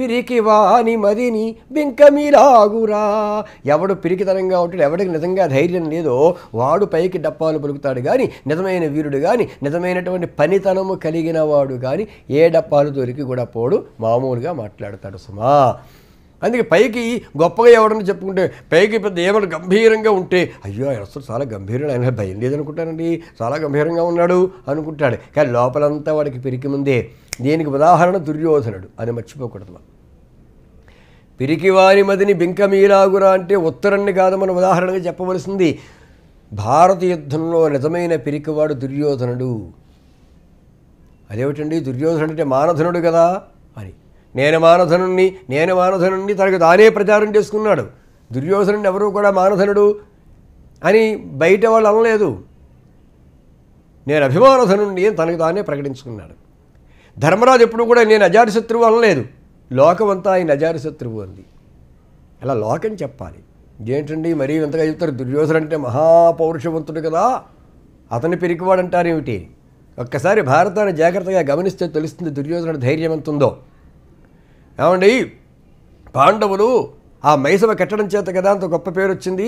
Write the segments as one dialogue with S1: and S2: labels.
S1: పిరికి వాని మదిని బింకమీలాగురా ఎవడు పిరికితనంగా ఉంటాడు ఎవడికి నిజంగా ధైర్యం లేదో వాడు పైకి డప్పాలు పలుకుతాడు కానీ నిజమైన వీరుడు కానీ నిజమైనటువంటి పనితనము కలిగిన వాడు కానీ ఏ డప్పాలు దొరికి కూడా పోడు మామూలుగా మాట్లాడతాడు సుమా అందుకే పైకి గొప్పగా ఎవడని చెప్పుకుంటే పైకి పెద్ద ఏమైనా గంభీరంగా ఉంటే అయ్యో ఆయన అసలు చాలా గంభీరుడు ఆయన భయం లేదనుకుంటానండి చాలా గంభీరంగా ఉన్నాడు అనుకుంటాడు కానీ లోపలంతా వాడికి పిరికి ముందే దీనికి ఉదాహరణ దుర్యోధనుడు అని మర్చిపోకూడదు మనం పిరికివారి మదిని బింకమీలాగురా అంటే ఉత్తరాన్ని కాదు మనం ఉదాహరణగా చెప్పవలసింది భారత యుద్ధంలో నిజమైన పిరికివాడు దుర్యోధనుడు అదేమిటండి దుర్యోధనుడు అంటే మానధనుడు కదా అని నేను మానధనుణ్ణి నేను మానధనుణ్ణి తనకు తానే ప్రచారం చేసుకున్నాడు దుర్యోధనుడు ఎవరు కూడా మానధనుడు అని బయట వాళ్ళు అనలేదు నేను అభిమానధనుణ్ణి అని తనకు తానే ప్రకటించుకున్నాడు ధర్మరాజు ఎప్పుడు కూడా నేను అజాతశత్రువు అనలేదు లోకమంతా ఆయన అజాతశత్రువు అంది అలా లోకం చెప్పాలి ఏంటండి మరీ ఎంతగా చెప్తారు దుర్యోధన అంటే మహాపౌరుషవంతుడు కదా అతని పిరికివాడంటారేమిటి ఒక్కసారి భారతాన్ని జాగ్రత్తగా గమనిస్తే తెలుస్తుంది దుర్యోధనుడు ధైర్యం ఎంత ఉందో ఏమండి పాండవులు ఆ మైసవ కట్టడం చేత కదా అంత గొప్ప పేరు వచ్చింది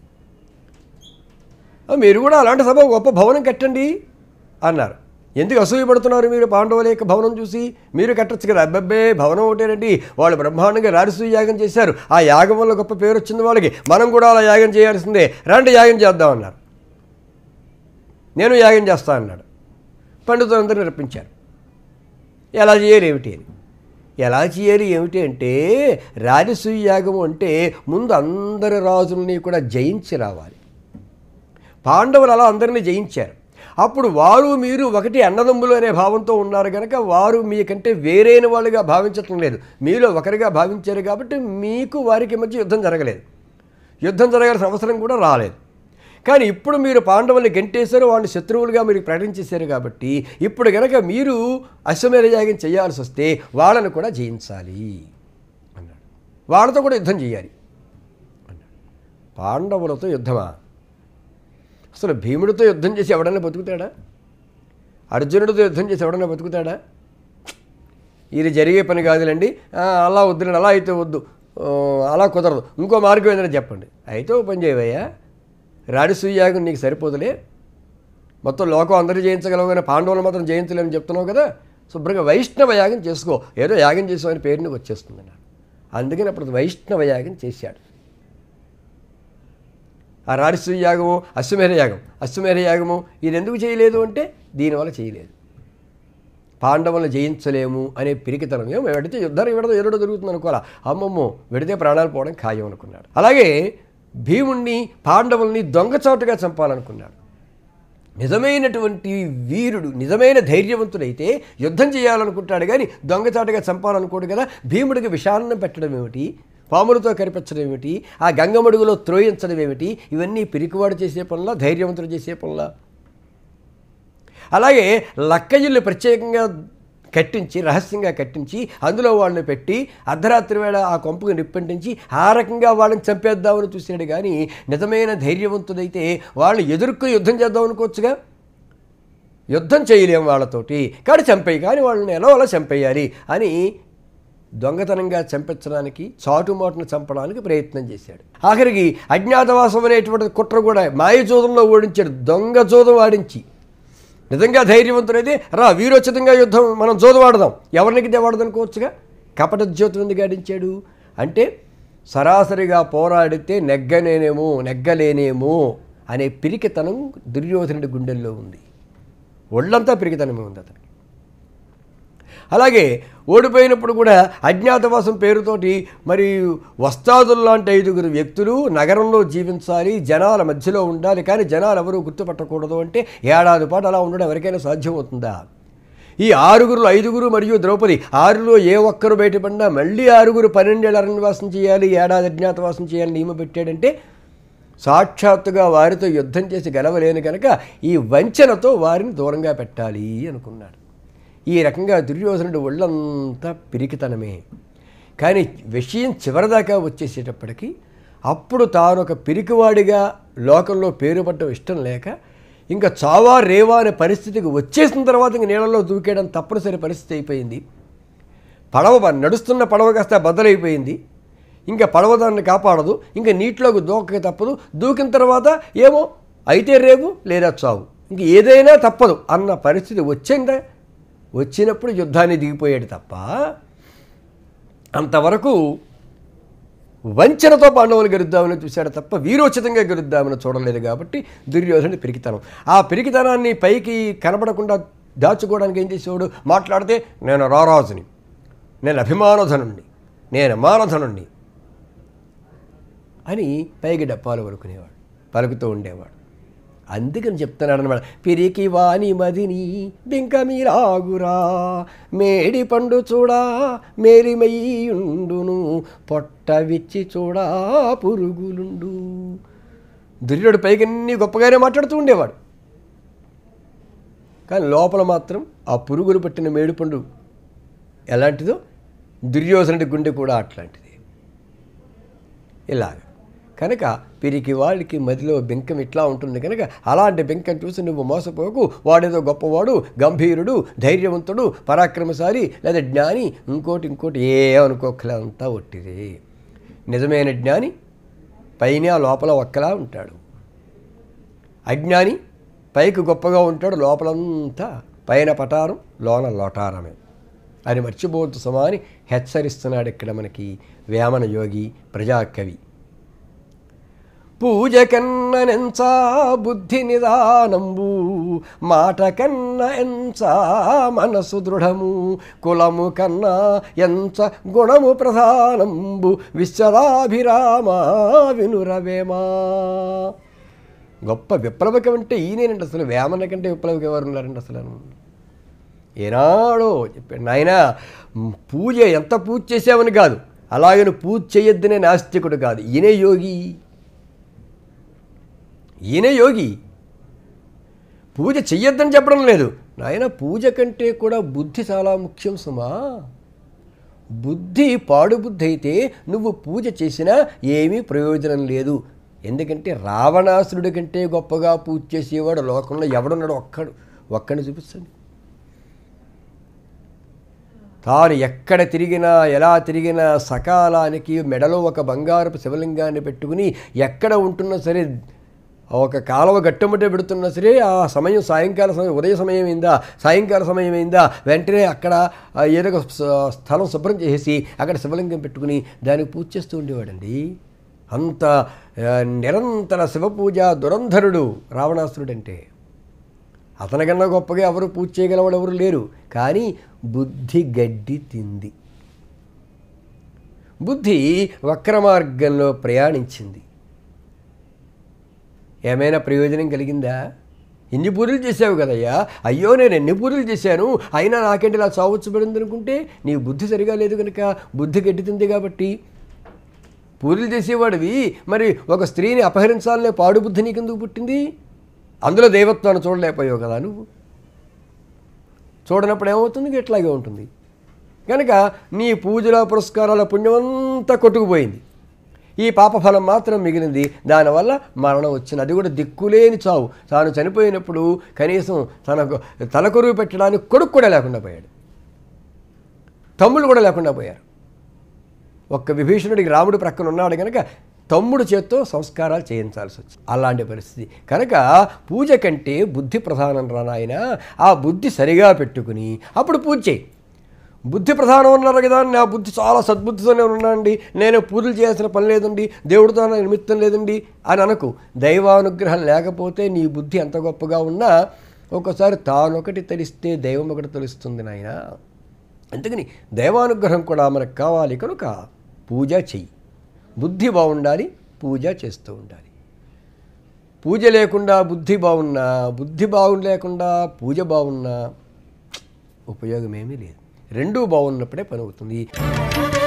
S1: ఆ, మీరు కూడా అలాంటి సభ గొప్ప భవనం కట్టండి అన్నారు ఎందుకు అసూయపడుతున్నారు మీరు పాండవుల యొక్క భవనం చూసి మీరు కట్టచ్చు కదా అబ్బబ్బే భవనం ఒకటేనండి వాళ్ళు బ్రహ్మాండంగా రాజసూయ యాగం చేశారు ఆ యాగం వల్ల గొప్ప పేరు వచ్చింది వాళ్ళకి మనం కూడా అలా యాగం చేయాల్సిందే రండి యాగం చేద్దాం అన్నారు నేను యాగం చేస్తా అన్నాడు పండితులందరినీ రప్పించారు ఎలా చేయాలి ఏమిటి అని ఎలా చేయాలి ఏమిటి అంటే రాజసూయ యాగం అంటే ముందు అందరి రాజుల్ని కూడా జయించి రావాలి పాండవులు అలా అందరినీ జయించారు అప్పుడు వారు మీరు ఒకటి అన్నదమ్ములు అనే భావంతో ఉన్నారు కనుక వారు మీకంటే వేరైన వాళ్ళుగా భావించటం లేదు మీలో ఒకరిగా భావించారు కాబట్టి మీకు వారికి మధ్య యుద్ధం జరగలేదు యుద్ధం జరగాల్సిన అవసరం కూడా రాలేదు కానీ ఇప్పుడు మీరు పాండవుల్ని గెంటేశారు వాళ్ళని శత్రువులుగా మీరు ప్రకటించేశారు కాబట్టి ఇప్పుడు గనక మీరు అశ్వమేధ యాగం చేయాల్సి వస్తే వాళ్ళని కూడా జయించాలి అన్నాడు వాళ్ళతో కూడా యుద్ధం చేయాలి అన్నాడు పాండవులతో యుద్ధమా అసలు భీముడితో యుద్ధం చేసి ఎవడన్నా బతుకుతాడా అర్జునుడితో యుద్ధం చేసి ఎవడన్నా బతుకుతాడా ఇది జరిగే పని కాదులేండి ఆ, అలా వద్దులేండి అలా అయితే వద్దు ఆ, అలా కుదరదు ఇంకో మార్గం ఏదైనా చెప్పండి అయితే ఓ పని చేయవయ్యా రాడిసూయాగం నీకు సరిపోదులే మొత్తం లోకం అందరూ జయించగలవు కానీ పాండవులు మాత్రం జయించలేమని చెప్తున్నావు కదా శుభ్రంగా వైష్ణవ యాగం చేసుకో ఏదో యాగం చేసామని పేరు నీకు వచ్చేస్తుంది అన్నాడు అందుకని అప్పుడు వైష్ణవ యాగం చేశాడు ఆ రాడిసూయ యాగము అశ్వమేధ యాగం అశ్వమేధ యాగము ఇది ఎందుకు చేయలేదు అంటే దీనివల్ల చేయలేదు పాండవులను జయించలేము అనే పిరికితనం ఏమో వెడితే యుద్ధం విడద ఎరుడు జరుగుతుంది అనుకోవాలా అమ్మమ్మో వెడితే ప్రాణాలు పోవడం ఖాయం అనుకున్నాడు అలాగే భీముణ్ణి పాండవుల్ని దొంగచాటుగా చంపాలనుకున్నాడు నిజమైనటువంటి వీరుడు నిజమైన ధైర్యవంతుడైతే యుద్ధం చేయాలనుకుంటాడు కానీ దొంగచాటుగా చంపాలనుకోడు కదా భీముడికి విషాన్నం పెట్టడం ఏమిటి పాములతో కనిపించడం ఏమిటి ఆ గంగమడుగులో త్రోయించడం ఏమిటి ఇవన్నీ పిరికివాడు చేసే పనులా ధైర్యవంతుడు చేసే పనులా అలాగే లక్కయిల్లు ప్రత్యేకంగా కట్టించి రహస్యంగా కట్టించి అందులో వాళ్ళని పెట్టి అర్ధరాత్రి వేళ ఆ కొంపుకు నిప్పంటించి ఆ రకంగా వాళ్ళని చంపేద్దామని చూశాడు కానీ నిజమైన ధైర్యవంతుడైతే వాళ్ళని ఎదుర్కొని యుద్ధం చేద్దాం అనుకోవచ్చుగా యుద్ధం చేయలేం వాళ్ళతోటి కాడు చంపేయి కానీ వాళ్ళని ఎలా అలా చంపేయాలి అని దొంగతనంగా చంపించడానికి చాటుమాటును చంపడానికి ప్రయత్నం చేశాడు ఆఖరికి అజ్ఞాతవాసం అనేటువంటి కుట్ర కూడా మాయజోదంలో ఓడించాడు దొంగ జోదం ఆడించి నిజంగా ధైర్యవంతుడైతే రా వీరోచితంగా యుద్ధం మనం జోదవాడదాం ఎవరికి దేవాడదనుకోవచ్చుగా కపట జ్యోతి ఎందుకు ఆడించాడు అంటే సరాసరిగా పోరాడితే నెగ్గనేనేమో నెగ్గలేనేమో అనే పిరికితనం దుర్యోధనుడి గుండెల్లో ఉంది ఒళ్ళంతా పిరికితనమే ఉంది అతనికి అలాగే ఓడిపోయినప్పుడు కూడా అజ్ఞాతవాసం పేరుతోటి మరి వస్తాదులు లాంటి ఐదుగురు వ్యక్తులు నగరంలో జీవించాలి జనాల మధ్యలో ఉండాలి కానీ జనాలు ఎవరూ గుర్తుపట్టకూడదు అంటే ఏడాది పాటు అలా ఉండడం ఎవరికైనా సాధ్యమవుతుందా ఈ ఆరుగురు ఐదుగురు మరియు ద్రౌపది ఆరులో ఏ ఒక్కరు బయటపడినా మళ్ళీ ఆరుగురు పన్నెండేళ్ళ అరణ్యవాసం చేయాలి ఏడాది అజ్ఞాతవాసం చేయాలని నియమ పెట్టాడంటే సాక్షాత్తుగా వారితో యుద్ధం చేసి గెలవలేను కనుక ఈ వంచనతో వారిని దూరంగా పెట్టాలి అనుకున్నాడు ఈ రకంగా దుర్యోధనుడు ఒళ్ళంతా పిరికితనమే కానీ విషయం చివరిదాకా వచ్చేసేటప్పటికి అప్పుడు తాను ఒక పిరికివాడిగా లోకంలో పేరు పడ్డం ఇష్టం లేక ఇంకా చావా రేవా అనే పరిస్థితికి వచ్చేసిన తర్వాత ఇంక నీళ్ళలో దూకేయడం తప్పనిసరి పరిస్థితి అయిపోయింది పడవ బ- నడుస్తున్న పడవ కాస్త బద్దలైపోయింది ఇంకా పడవ దాన్ని కాపాడదు ఇంకా నీటిలోకి దూకక తప్పదు దూకిన తర్వాత ఏమో అయితే రేపు లేదా చావు ఇంక ఏదైనా తప్పదు అన్న పరిస్థితి వచ్చిందా వచ్చినప్పుడు యుద్ధాన్ని దిగిపోయాడు తప్ప అంతవరకు వంచనతో పాండవులు గెలుద్దామని చూశాడు తప్ప వీరోచితంగా గెలుద్దామని చూడలేదు కాబట్టి దుర్యోధనుడి పిరికితనం ఆ పిరికితనాన్ని పైకి కనబడకుండా దాచుకోవడానికి ఏం చేసేవాడు మాట్లాడితే నేను రారాజుని నేను అభిమానధనుణ్ణి నేను మానధనుణ్ణి అని పైకి డప్పాలు పలుకునేవాడు పలుకుతూ ఉండేవాడు అందుకని చెప్తున్నాడు అనమాట పిరికి వాని మదిని బింక మీరాగురా మేడి పండు చూడా మేరిమయ్యుండును పొట్ట విచ్చి చూడా పురుగులుండు దుర్యుడు పైకన్నీ గొప్పగానే మాట్లాడుతూ ఉండేవాడు కానీ లోపల మాత్రం ఆ పురుగులు పట్టిన మేడిపండు ఎలాంటిదో దుర్యోధనుడి గుండె కూడా అట్లాంటిది ఇలాగ కనుక పిరికి వాళ్ళకి మదిలో బెంకం ఇట్లా ఉంటుంది కనుక అలాంటి బెంకం చూసి నువ్వు మోసపోకు వాడేదో గొప్పవాడు గంభీరుడు ధైర్యవంతుడు పరాక్రమశాలి లేదా జ్ఞాని ఇంకోటి ఇంకోటి ఏ అనుకోకలే అంతా ఒట్టిదే నిజమైన జ్ఞాని పైన లోపల ఒక్కలా ఉంటాడు అజ్ఞాని పైకి గొప్పగా ఉంటాడు లోపలంతా పైన పటారం లోన లోటారమే అని మర్చిపోవద్దు సమాని హెచ్చరిస్తున్నాడు ఇక్కడ మనకి వేమన యోగి ప్రజాకవి పూజ కన్న నెంచా బుద్ధి నిదానంబు మాట కన్న ఎంచా మనసు దృఢము కులము కన్నా ఎంచ గుణము ప్రధానంబు విశ్వదాభిరామ వినురవేమా గొప్ప విప్లవకం అంటే ఈయనేనండి అసలు వేమన కంటే విప్లవకం ఎవరు ఉన్నారండి అసలు ఏనాడో చెప్పాడు నాయన పూజ ఎంత పూజ చేసావని కాదు అలాగని పూజ చేయొద్దనే నాస్తికుడు కాదు ఈయనే యోగి ఈయనే యోగి పూజ చెయ్యొద్దని చెప్పడం లేదు నాయన పూజ కంటే కూడా బుద్ధి చాలా ముఖ్యం సుమా బుద్ధి పాడు బుద్ధి అయితే నువ్వు పూజ చేసినా ఏమీ ప్రయోజనం లేదు ఎందుకంటే రావణాసురుడి కంటే గొప్పగా పూజ చేసేవాడు లోకంలో ఎవడున్నాడు ఒక్కడు ఒక్కడిని చూపిస్తాడు తాను ఎక్కడ తిరిగినా ఎలా తిరిగినా సకాలానికి మెడలో ఒక బంగారపు శివలింగాన్ని పెట్టుకుని ఎక్కడ ఉంటున్నా సరే ఒక కాలువ గట్టముట్టే పెడుతున్నా సరే ఆ సమయం సాయంకాల సమయం ఉదయ సమయం అయిందా సాయంకాల సమయం అయిందా వెంటనే అక్కడ ఆ ఏదో ఒక స- స్థలం శుభ్రం చేసి అక్కడ శివలింగం పెట్టుకుని దానికి పూజ చేస్తూ ఉండేవాడండి అంత ఆ, నిరంతర శివపూజ దురంధరుడు రావణాసురుడంటే అతనికన్నా గొప్పగా ఎవరు పూజ చేయగలవాడు ఎవరు లేరు కానీ బుద్ధి గడ్డి తింది బుద్ధి వక్ర మార్గంలో ప్రయాణించింది ఏమైనా ప్రయోజనం కలిగిందా ఎన్ని పూజలు చేసావు కదయ్యా అయ్యో నేను ఎన్ని పూజలు చేశాను అయినా నాకేంటి ఇలా చావచ్చు పడింది అనుకుంటే నీ బుద్ధి సరిగా లేదు కనుక బుద్ధి గడ్డితుంది కాబట్టి పూజలు చేసేవాడివి మరి ఒక స్త్రీని అపహరించాలనే పాడు బుద్ధి నీకెందుకు పుట్టింది అందులో దైవత్వాన్ని చూడలేకపోయావు కదా నువ్వు చూడనప్పుడు ఏమవుతుంది ఇట్లాగే ఉంటుంది కనుక నీ పూజల పురస్కారాల పుణ్యమంతా కొట్టుకుపోయింది ఈ పాపఫలం మాత్రం మిగిలింది దానివల్ల మరణం వచ్చింది అది కూడా దిక్కులేని చావు తాను చనిపోయినప్పుడు కనీసం తనకు తలకొరువు పెట్టడానికి కొడుకు కూడా లేకుండా పోయాడు తమ్ముళ్ళు కూడా లేకుండా పోయారు ఒక్క విభీషణుడికి రాముడు ప్రక్కన ఉన్నాడు కనుక తమ్ముడు చేత్తో సంస్కారాలు చేయించాల్సి వచ్చింది అలాంటి పరిస్థితి కనుక పూజ కంటే బుద్ధి ప్రధానం రా నాయన ఆ బుద్ధి సరిగా పెట్టుకుని అప్పుడు పూజ చేయి బుద్ధి ప్రధానం ఉన్నారు కదా నా బుద్ధి చాలా సద్బుద్ధితోనే ఉన్నానండి నేను పూజలు చేయాల్సిన పని లేదండి దేవుడితో నా నిమిత్తం లేదండి అని అనకు దైవానుగ్రహం లేకపోతే నీ బుద్ధి ఎంత గొప్పగా ఉన్నా ఒక్కోసారి తానొకటి తెలిస్తే దైవం ఒకటి తెలుస్తుంది నాయన అందుకని దైవానుగ్రహం కూడా మనకు కావాలి కనుక పూజ చెయ్యి బుద్ధి బాగుండాలి పూజ చేస్తూ ఉండాలి పూజ లేకుండా బుద్ధి బాగున్నా బుద్ధి బాగుండలేకుండా పూజ బాగున్నా ఉపయోగం ఏమీ లేదు రెండూ బాగున్నప్పుడే పని అవుతుంది